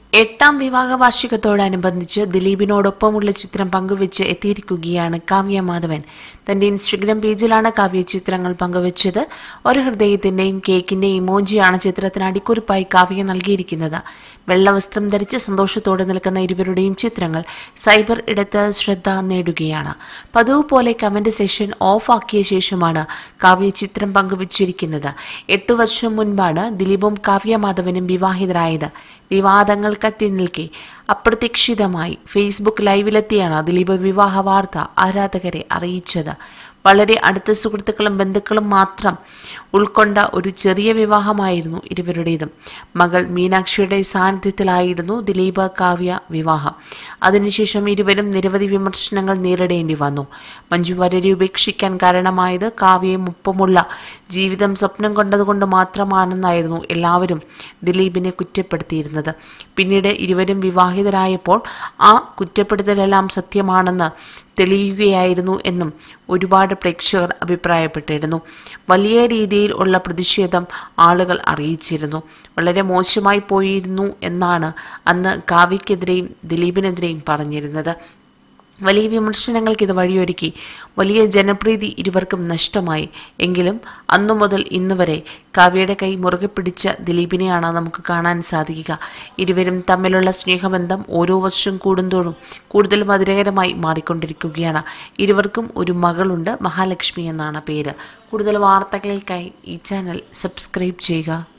എട്ടാം വിവാഹ വാർഷികത്തോടനുബന്ധിച്ച് ദിലീപിനോടൊപ്പമുള്ള ചിത്രം പങ്കുവെച്ച് എത്തിയിരിക്കുകയാണ് കാവ്യ മാധവൻ തന്റെ ഇൻസ്റ്റഗ്രാം പേജിലാണ് കാവ്യ ചിത്രങ്ങൾ പങ്കുവച്ചത് ഒരു ഹൃദയത്തിന്റെയും കേക്കിന്റെയും ഇമോജിയാണ് ചിത്രത്തിന് അടിക്കുറിപ്പായി കാവ്യ നൽകിയിരിക്കുന്നത് വെള്ള വസ്ത്രം ധരിച്ച് സന്തോഷത്തോടെ നിൽക്കുന്ന ഇരുവരുടെയും ചിത്രങ്ങൾ സൈബർ ഇടത്ത് ശ്രദ്ധ നേടുകയാണ് പതിവ് പോലെ കമന്റ് സെഷൻ ഓഫ് ആക്കിയ ശേഷമാണ് കാവ്യ ചിത്രം പങ്കുവച്ചിരിക്കുന്നത് എട്ടു വർഷം മുൻപാണ് ദിലീപും കാവ്യ മാധവനും വിവാഹിതരായത് വിവാദങ്ങൾ കത്തി നിൽക്കെ അപ്രതീക്ഷിതമായി ഫേസ്ബുക്ക് ലൈവിലെത്തിയാണ് ദിലീപ് വിവാഹ വാർത്ത ആരാധകരെ അറിയിച്ചത് വളരെ അടുത്ത സുഹൃത്തുക്കളും ബന്ധുക്കളും മാത്രം ഉൾക്കൊണ്ട ഒരു ചെറിയ വിവാഹമായിരുന്നു ഇരുവരുടേതും മകൾ മീനാക്ഷിയുടെ സാന്നിധ്യത്തിലായിരുന്നു ദിലീപ് കാവ്യ വിവാഹം അതിനുശേഷം ഇരുവരും നിരവധി വിമർശനങ്ങൾ നേരിടേണ്ടി വന്നു മഞ്ജു വാര്യരെ ഉപേക്ഷിക്കാൻ കാരണമായത് കാവ്യയും ഒപ്പമുള്ള ജീവിതം സ്വപ്നം കണ്ടതുകൊണ്ട് മാത്രമാണെന്നായിരുന്നു എല്ലാവരും ദിലീപിനെ കുറ്റപ്പെടുത്തിയിരുന്നത് പിന്നീട് ഇരുവരും വിവാഹിതരായപ്പോൾ ആ കുറ്റപ്പെടുത്തലെല്ലാം സത്യമാണെന്ന് തെളിയുകയായിരുന്നു എന്നും ഒരുപാട് പ്രേക്ഷകർ അഭിപ്രായപ്പെട്ടിരുന്നു വലിയ രീതിയിൽ ഉള്ള പ്രതിഷേധം ആളുകൾ അറിയിച്ചിരുന്നു വളരെ മോശമായി പോയിരുന്നു എന്നാണ് അന്ന് കാവ്യക്കെതിരെയും ദിലീപിനെതിരെയും പറഞ്ഞിരുന്നത് വലിയ വിമർശനങ്ങൾക്ക് ഇത് വഴിയൊരുക്കി വലിയ ജനപ്രീതി ഇരുവർക്കും നഷ്ടമായി എങ്കിലും അന്നു മുതൽ ഇന്നുവരെ കാവ്യയുടെ കൈ മുറുകെ പിടിച്ച ദിലീപിനെയാണ് നമുക്ക് കാണാൻ സാധിക്കുക ഇരുവരും തമ്മിലുള്ള സ്നേഹബന്ധം ഓരോ വർഷം കൂടുന്തോറും കൂടുതൽ മധുരകരമായി മാറിക്കൊണ്ടിരിക്കുകയാണ് ഇരുവർക്കും ഒരു മകളുണ്ട് മഹാലക്ഷ്മി എന്നാണ് പേര് കൂടുതൽ വാർത്തകൾക്കായി ഈ ചാനൽ സബ്സ്ക്രൈബ് ചെയ്യുക